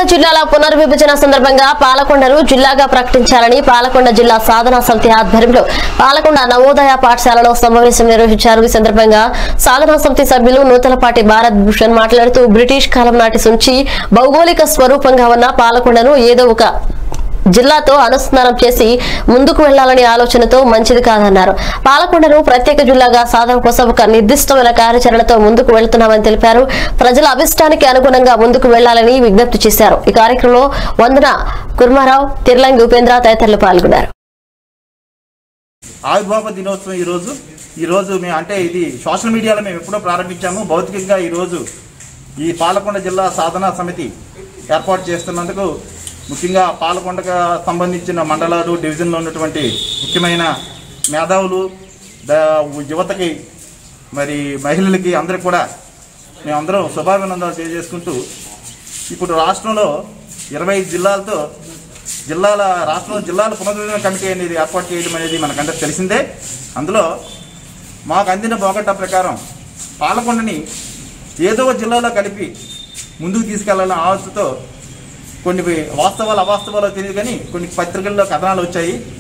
జిల్లాల పునర్విభజన సందర్భంగా పాలకొండను జిల్లాగా ప్రకటించాలని పాలకొండ జిల్లా సాధనా సమితి ఆధ్వర్యంలో పాలకొండ నవోదయ పాఠశాలలో సమావేశం నిర్వహించారు ఈ సందర్భంగా సాధనా సమితి సభ్యులు నూతలపాటి భారత్ భూషణ్ మాట్లాడుతూ బ్రిటిష్ కాలం నాటి నుంచి భౌగోళిక స్వరూపంగా ఉన్న పాలకొండను ఏదో ఒక జిల్లాతో అనుసంధానం చేసి ముందుకు వెళ్లాలనే ఆలోచనతో మంచిది కాదన్నారు పాలకొండను ప్రత్యేక జిల్లాగా సాధన కోసం ఒక నిర్దిష్టమైన కార్యాచరణతో ముందుకు వెళ్తున్నామని తెలిపారు ప్రజల అభిష్టానికి అనుగుణంగా ముందుకు వెళ్లాలని విజ్ఞప్తి చేశారు ఈ కార్యక్రమంలో వందన కుర్మారావు తిర్లంగి ఉపేంద్ర తదితరులు పాల్గొన్నారు ఆవిర్భావ దినోత్సవం ఈరోజు ఈరోజు మేము అంటే ఇది సోషల్ మీడియాలో మేము ఎప్పుడో ప్రారంభించాము భౌతికంగా ఈరోజు ఈ పాలకొండ జిల్లా సాధనా సమితి ఏర్పాటు చేస్తున్నందుకు ముఖ్యంగా పాలకొండకు సంబంధించిన మండలాలు డివిజన్లో ఉన్నటువంటి ముఖ్యమైన మేధావులు ద- యువతకి మరి మహిళలకి అందరికి కూడా మేమందరం శుభాభినందనలు తెలియజేసుకుంటూ ఇప్పుడు రాష్ట్రంలో ఇరవై జిల్లాలతో జిల్లాల రాష్ట్రంలో జిల్లాల పునర్విభజన కమిటీ అనేది ఏర్పాటు చేయడం అనేది మనకందరికి తెలిసిందే అందులో మాకు అందిన బోగట్టా ప్రకారం పాలకొండని ఏదో ఒక జిల్లాలో కలిపి ముందుకు తీసుకెళ్లాలనే ఆలోచనతో కొన్ని వాస్తవాలు అవాస్తవాలు తెలియదు కానీ కొన్ని పత్రికల్లో కథనాలు వచ్చాయి